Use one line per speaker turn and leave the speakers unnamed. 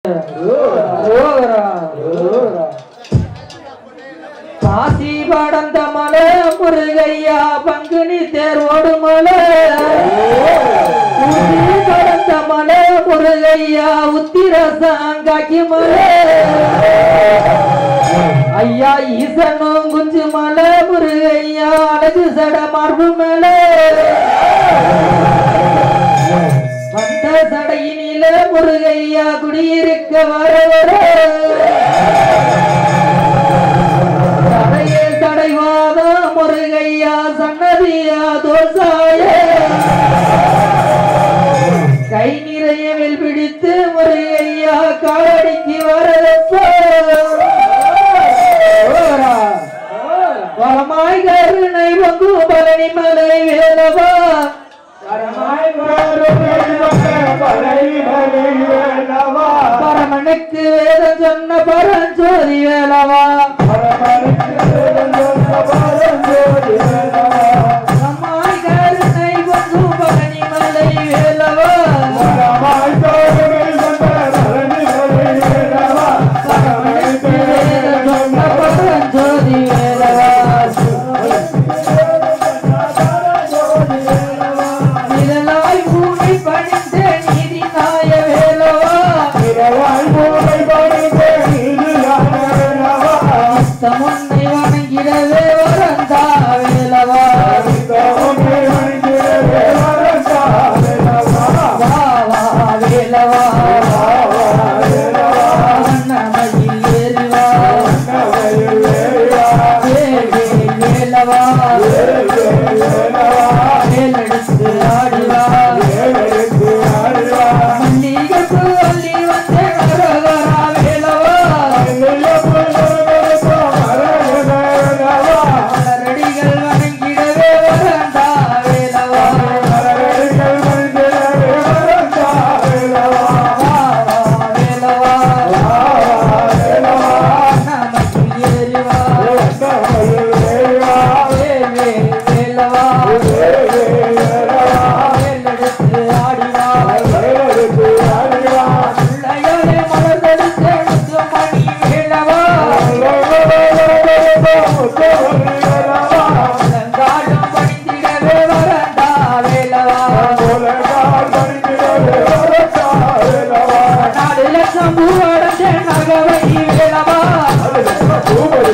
காசி படந்த மலை முருகையா பங்குனி தேர்வோடு மலை ஊசி படந்த மலை முருகையா உத்திரசாங்காக்கி மலை ஐயா ஈசனும் குஞ்சு மலை முருகையா அழகு சட மார்பு மேலே வந்த சடையினில முருகையா குடியிருக்க வர வர சடையே சடைவாத முருகையா சன்னதியா தோசாய கை நிறைய வில் பிடித்து முருகையா காலடிக்கு வரப்ப வளமாய் கருணை பங்கு பழனி மலை வேலவா பரமனுக்கு வேதம் சொன்ன பரஞ்சோதி வேலவா வளமாய் கருணை பங்கு பழனி மலை வேலவா பரமனுக்கு வேதம் சொன்ன பரஞ்சோதி வேலவா நிழலாய் பூமி பணிந்த நீதி நாய வேலவா தமுன்னை வணங்கிடவே வரந்தா வேலவா வா வா வேலவா வண்ணமயில் ஏறிவா வேவே வேலவா வேலெடுத்து ஆடிவா மல்லிகைப்பூ அள்ளி வந்த நரகரா வேலவா மலரடிகள் வணங்கிடவே வரந்தா வேலவா வா வா வேலவா வண்ணமயில் ஏறிவா வேவே வேலவா வேலெடுத்து ஆடிவா பிள்ளையோரே மலர்ந்தெடுத்த முத்துமணி வேலவா அலங்காரம் பணிந்திடவே வரந்தா வேலவா நாலு லட்சம் பூவடைஞ்ச நகவை வேலவா